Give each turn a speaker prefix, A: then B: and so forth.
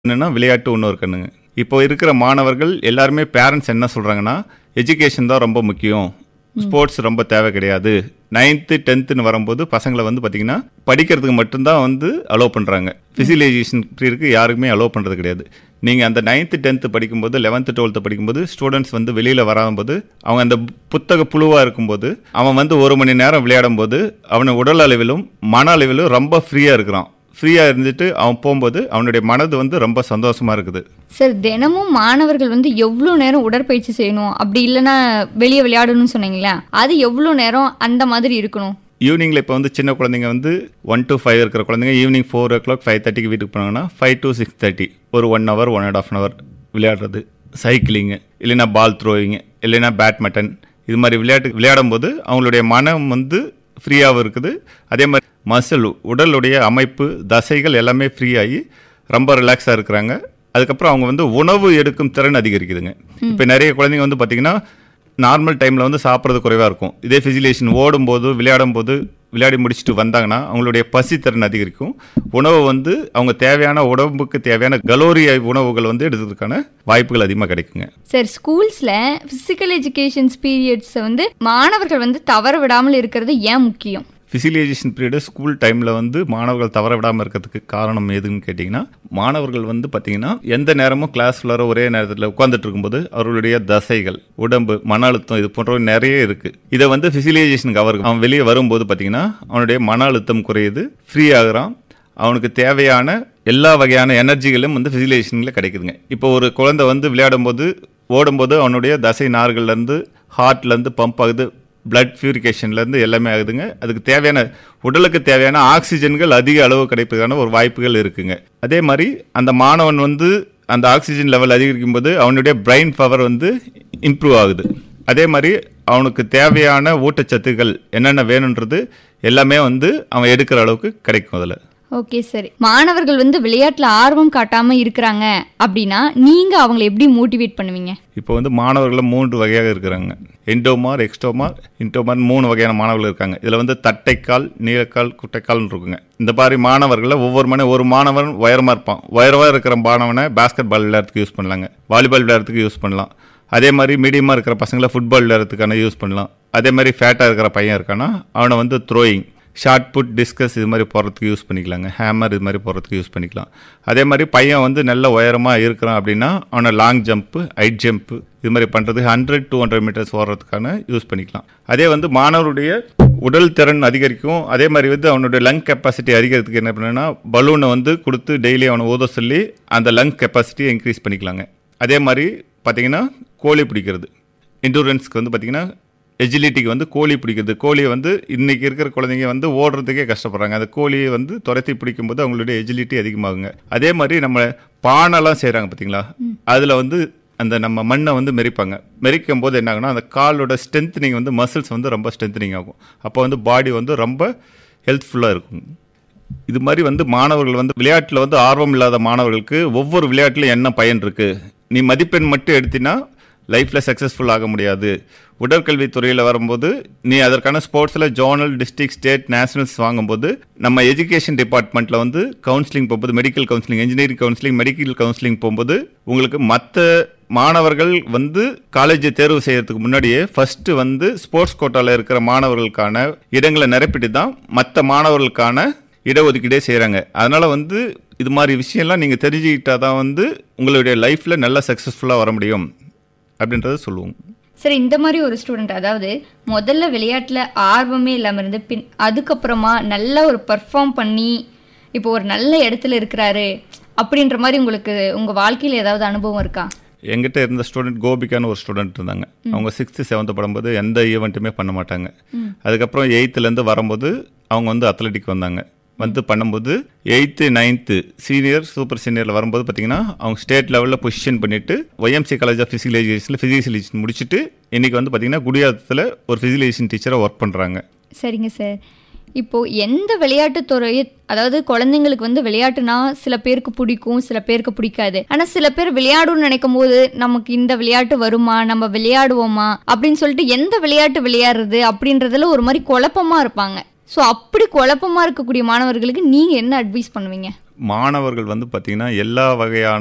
A: என்னன்னா விளையாட்டு இன்னொரு கண்ணுங்க இப்போ இருக்கிற மாணவர்கள் எல்லாருமே பேரண்ட்ஸ் என்ன சொல்றாங்கன்னா எஜுகேஷன் தான் ரொம்ப முக்கியம் ஸ்போர்ட்ஸ் ரொம்ப தேவை கிடையாது நைன்த்து டென்த்துன்னு வரும்போது பசங்களை வந்து பார்த்தீங்கன்னா படிக்கிறதுக்கு மட்டும்தான் வந்து அலோவ் பண்ணுறாங்க ஃபிசிலைசேஷன் பீரியடுக்கு யாருக்குமே அலோவ் பண்ணுறது கிடையாது நீங்கள் அந்த நைன்த்து டென்த்து படிக்கும்போது லெவன்த்து டுவெல்த்து படிக்கும்போது ஸ்டூடெண்ட்ஸ் வந்து வெளியில் வராம்போது அவங்க அந்த புத்தக புழுவாக இருக்கும்போது அவன் வந்து ஒரு மணி நேரம் விளையாடும் போது அவனை உடல் அளவிலும் மன அளவிலும் ரொம்ப ஃப்ரீயாக இருக்கிறான் ஃப்ரீயாக இருந்துட்டு அவன் போகும்போது அவனுடைய மனது வந்து ரொம்ப சந்தோஷமாக இருக்குது
B: சார் தினமும் மாணவர்கள் வந்து எவ்வளோ நேரம் உடற்பயிற்சி செய்யணும் அப்படி இல்லைன்னா வெளியே விளையாடணும்னு சொன்னீங்களா அது எவ்வளோ நேரம் அந்த மாதிரி இருக்கணும்
A: ஈவினிங்கில் இப்போ வந்து சின்ன குழந்தைங்க வந்து ஒன் to ஃபைவ் இருக்கிற குழந்தைங்க evening four o'clock five தேர்ட்டிக்கு வீட்டுக்கு போனாங்கன்னா ஃபைவ் to சிக்ஸ் தேர்ட்டி ஒரு one hour one and half hour விளையாடுறது சைக்கிளிங்கு இல்லைன்னா பால் த்ரோவிங்கு இல்லைன்னா பேட்மிண்டன் இது மாதிரி விளையாட்டு விளையாடும் போது அவங்களுடைய மனம் வந்து ஃப்ரீயாகவும் இருக்குது அதே மாதிரி மசில் உடலுடைய அமைப்பு தசைகள் எல்லாமே ஃப்ரீ ஆகி ரொம்ப ரிலாக்ஸாக இருக்கிறாங்க அதுக்கப்புறம் அவங்க வந்து உணவு எடுக்கும் திறன் அதிகரிக்குதுங்க இப்போ நிறைய குழந்தைங்க வந்து பார்த்திங்கன்னா நார்மல் டைமில் வந்து சாப்பிட்றது குறைவாக இருக்கும் இதே ஃபிசிலேஷன் ஓடும்போது விளையாடும் போது விளையாடி முடிச்சுட்டு வந்தாங்கன்னா அவங்களுடைய பசி திறன் அதிகரிக்கும் உணவு வந்து அவங்க தேவையான உடம்புக்கு தேவையான கலோரி உணவுகள் வந்து எடுக்கிறதுக்கான வாய்ப்புகள் அதிகமாக கிடைக்குங்க
B: சார் ஸ்கூல்ஸில் ஃபிசிக்கல் எஜுகேஷன்ஸ் பீரியட்ஸை வந்து மாணவர்கள் வந்து தவற விடாமல் இருக்கிறது ஏன் முக்கியம்
A: ஃபிசிலைசேஷன் பீரியடு ஸ்கூல் டைமில் வந்து மாணவர்கள் தவற விடாமல் இருக்கிறதுக்கு காரணம் எதுன்னு கேட்டிங்கன்னா மாணவர்கள் வந்து பார்த்திங்கன்னா எந்த நேரமும் கிளாஸ் ஃபுல்லாக ஒரே நேரத்தில் உட்காந்துட்டு இருக்கும்போது அவர்களுடைய தசைகள் உடம்பு மன அழுத்தம் இது போன்ற நிறைய இருக்குது இதை வந்து ஃபிசிலைசேஷனுக்கு அவருக்கு அவன் வெளியே வரும்போது பார்த்திங்கன்னா அவனுடைய மன அழுத்தம் குறையுது ஃப்ரீ ஆகுறான் அவனுக்கு தேவையான எல்லா வகையான எனர்ஜிகளும் வந்து ஃபிசிலைசேஷனில் கிடைக்குதுங்க இப்போ ஒரு குழந்தை வந்து விளையாடும்போது ஓடும்போது அவனுடைய தசை நார்கள்லேருந்து ஹார்ட்லேருந்து பம்ப் ஆகுது பிளட் பியூரிகேஷன்லேருந்து எல்லாமே ஆகுதுங்க அதுக்கு தேவையான உடலுக்கு தேவையான ஆக்சிஜன்கள் அதிக அளவு கிடைப்பதற்கான ஒரு வாய்ப்புகள் இருக்குங்க அதே மாதிரி அந்த மாணவன் வந்து அந்த ஆக்சிஜன் லெவல் அதிகரிக்கும் போது அவனுடைய பிரெயின் பவர் வந்து இம்ப்ரூவ் ஆகுது அதே மாதிரி அவனுக்கு தேவையான ஊட்டச்சத்துக்கள் என்னென்ன வேணுன்றது எல்லாமே வந்து அவன் எடுக்கிற அளவுக்கு கிடைக்கும் அதில்
B: ஓகே சரி மாணவர்கள் வந்து விளையாட்டில் ஆர்வம் காட்டாமல் இருக்கிறாங்க அப்படின்னா நீங்கள் அவங்கள எப்படி மோட்டிவேட் பண்ணுவீங்க
A: இப்போ வந்து மாணவர்கள் மூன்று வகையாக இருக்கிறாங்க எண்டோமார் எக்ஸ்டோமார் இன்டோமார் மூணு வகையான மாணவர்கள் இருக்காங்க இதில் வந்து தட்டைக்கால் நீலக்கால் குட்டைக்கால்னு இருக்குங்க இந்த மாதிரி மாணவர்களில் ஒவ்வொரு மணி ஒரு மாணவன் உயரமாக இருப்பான் உயரமாக இருக்கிற மாணவனை பேஸ்கெட் பால் விளையாடுறதுக்கு யூஸ் பண்ணலாங்க வாலிபால் விளையாடுறதுக்கு யூஸ் பண்ணலாம் அதே மாதிரி மீடியமாக இருக்கிற பசங்களை ஃபுட்பால் விளையாடுறதுக்கான யூஸ் பண்ணலாம் அதே மாதிரி ஃபேட்டாக இருக்கிற பையன் இருக்கானா அவனை வந்து த்ரோயிங் ஷார்ட் புட் டிஸ்கஸ் இது மாதிரி போடுறதுக்கு யூஸ் பண்ணிக்கலாங்க ஹேமர் இது மாதிரி போடுறதுக்கு யூஸ் பண்ணிக்கலாம் அதே மாதிரி பையன் வந்து நல்ல உயரமாக இருக்கிறான் அப்படின்னா அவனை லாங் ஜம்ப்பு ஹைட் ஜம்ப்பு இது மாதிரி பண்ணுறதுக்கு ஹண்ட்ரட் டூ ஹண்ட்ரட் மீட்டர்ஸ் ஓடுறதுக்கான யூஸ் பண்ணிக்கலாம் அதே வந்து மாணவருடைய உடல் திறன் அதிகரிக்கும் அதே மாதிரி வந்து அவனுடைய லங் கெப்பாசிட்டி அதிகரிக்கிறதுக்கு என்ன பண்ணுன்னா பலூனை வந்து கொடுத்து டெய்லி அவனை ஓத சொல்லி அந்த லங் கெப்பாசிட்டியை இன்க்ரீஸ் பண்ணிக்கலாங்க அதே மாதிரி பார்த்தீங்கன்னா கோழி பிடிக்கிறது இண்டூரன்ஸ்க்கு வந்து பார்த்தீங்கன்னா எஜிலிட்டிக்கு வந்து கோழி பிடிக்கிறது கோழியை வந்து இன்னைக்கு இருக்கிற குழந்தைங்க வந்து ஓடுறதுக்கே கஷ்டப்படுறாங்க அந்த கோழியை வந்து துரத்தி பிடிக்கும்போது அவங்களுடைய எஜிலிட்டி அதிகமாகுங்க அதே மாதிரி நம்ம பானைலாம் செய்கிறாங்க பார்த்தீங்களா அதில் வந்து அந்த நம்ம மண்ணை வந்து மெரிப்பாங்க மெரிக்கும் போது என்ன ஆகுனா அந்த காலோட ஸ்ட்ரென்த்னிங் வந்து மசில்ஸ் வந்து ரொம்ப ஸ்ட்ரென்த்னிங் ஆகும் அப்போ வந்து பாடி வந்து ரொம்ப ஹெல்த்ஃபுல்லாக இருக்கும் இது மாதிரி வந்து மாணவர்கள் வந்து விளையாட்டில் வந்து ஆர்வம் இல்லாத மாணவர்களுக்கு ஒவ்வொரு விளையாட்டிலும் என்ன பயன் இருக்குது நீ மதிப்பெண் மட்டும் எடுத்தினா லைஃப்பில் சக்ஸஸ்ஃபுல் ஆக முடியாது உடற்கல்வி துறையில் வரும்போது நீ அதற்கான ஸ்போர்ட்ஸில் ஜோனல் டிஸ்ட்ரிக்ட் ஸ்டேட் நேஷனல்ஸ் வாங்கும்போது நம்ம எஜுகேஷன் டிபார்ட்மெண்ட்டில் வந்து கவுன்சிலிங் போகும்போது medical counselling engineering counselling medical counselling போகும்போது உங்களுக்கு மற்ற மாணவர்கள் வந்து காலேஜை தேர்வு செய்யறதுக்கு முன்னாடியே ஃபர்ஸ்ட் வந்து ஸ்போர்ட்ஸ் கோட்டாவில் இருக்கிற மாணவர்களுக்கான இடங்களை நிரப்பிட்டு தான் மற்ற மாணவர்களுக்கான இடஒதுக்கீடே செய்கிறாங்க அதனால வந்து இது மாதிரி விஷயம்லாம் நீங்கள் தெரிஞ்சுக்கிட்டா தான் வந்து உங்களுடைய லைஃப்பில் நல்லா சக்ஸஸ்ஃபுல்லாக வர முடியும் அப்படின்றத சொல்லுவோம்
B: சரி இந்த மாதிரி ஒரு ஸ்டூடெண்ட் அதாவது முதல்ல விளையாட்டில் ஆர்வமே இல்லாமல் இருந்து பின் அதுக்கப்புறமா நல்ல ஒரு பர்ஃபார்ம் பண்ணி இப்போ ஒரு நல்ல இடத்துல இருக்கிறாரு அப்படின்ற மாதிரி உங்களுக்கு உங்கள் வாழ்க்கையில் ஏதாவது அனுபவம் இருக்கா
A: எங்கிட்ட இருந்த ஸ்டூடெண்ட் கோபிகான்னு ஒரு ஸ்டூடெண்ட் இருந்தாங்க அவங்க சிக்ஸ்த்து செவன்த்து படும்போது எந்த ஈவெண்ட்டுமே பண்ண மாட்டாங்க அதுக்கப்புறம் எயித்துலேருந்து வரும்போது அவங்க வந்து அத்லெட்டிக் வந்தாங்க வந்து பண்ணும்போது எயித்து நைன்த்து சீனியர் சூப்பர் சீனியரில் வரும்போது பார்த்தீங்கன்னா அவங்க ஸ்டேட் லெவலில் பொசிஷன் பண்ணிவிட்டு ஒய்எம்சி காலேஜ் ஆஃப் ஃபிசிக்கல் எஜுகேஷனில் ஃபிசிக்கல் முடிச்சுட்டு இன்றைக்கி வந்து பார்த்தீங்கன்னா குடியாத்தத்தில் ஒரு ஃபிசிக்கல் எஜுகேஷன் டீச்சராக ஒர்க் பண்ணுறாங்க
B: சரிங்க சார் இப்போ எந்த விளையாட்டு துறையை அதாவது குழந்தைங்களுக்கு வந்து விளையாட்டுனா சில பேருக்கு பிடிக்கும் சில பேருக்கு பிடிக்காது ஆனா சில பேர் விளையாடணும்னு நினைக்கும் போது நமக்கு இந்த விளையாட்டு வருமா நம்ம விளையாடுவோமா அப்படின்னு சொல்லிட்டு எந்த விளையாட்டு விளையாடுறது அப்படின்றதுல ஒரு மாதிரி குழப்பமா இருப்பாங்க ஸோ அப்படி குழப்பமா இருக்கக்கூடிய மாணவர்களுக்கு நீங்க என்ன அட்வைஸ் பண்ணுவீங்க
A: மாணவர்கள் வந்து பார்த்திங்கன்னா எல்லா வகையான